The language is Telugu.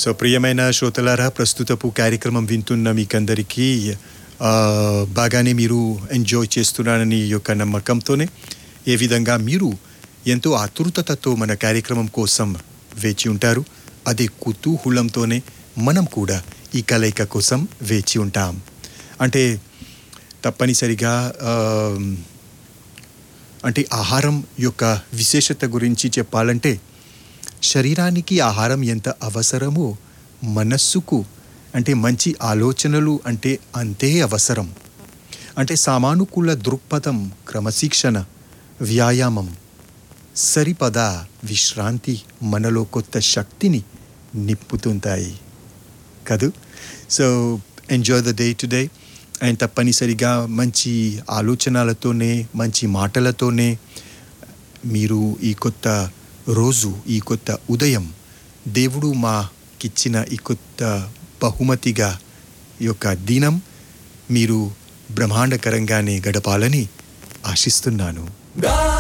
సో ప్రియమైన శ్రోతలారా ప్రస్తుతపు కార్యక్రమం వింటున్న మీకందరికీ ఆ, బాగానే మీరు ఎంజాయ్ చేస్తున్నారని ఈ యొక్క నమ్మకంతోనే ఏ విధంగా మీరు ఎంతో ఆతృతతో మన కార్యక్రమం కోసం వేచి ఉంటారు అదే కుతూహలంతోనే మనం కూడా ఈ కలయిక కోసం వేచి ఉంటాం అంటే తప్పనిసరిగా ఆ, అంటే ఆహారం యొక్క విశేషత గురించి చెప్పాలంటే శరీరానికి ఆహారం ఎంత అవసరమో మనస్సుకు అంటే మంచి ఆలోచనలు అంటే అంతే అవసరం అంటే సామానుకూల దృక్పథం క్రమశిక్షణ వ్యాయామం సరిపద విశ్రాంతి మనలో కొత్త శక్తిని నింపుతుంటాయి కదూ so enjoy the day to day and తప్పనిసరిగా మంచి ఆలోచనలతోనే మంచి మాటలతోనే మీరు ఈ కొత్త రోజు ఈ కొత్త ఉదయం దేవుడు మాకిచ్చిన ఈ కొత్త బహుమతిగా ఈ యొక్క దినం మీరు బ్రహ్మాండకరంగానే గడపాలని ఆశిస్తున్నాను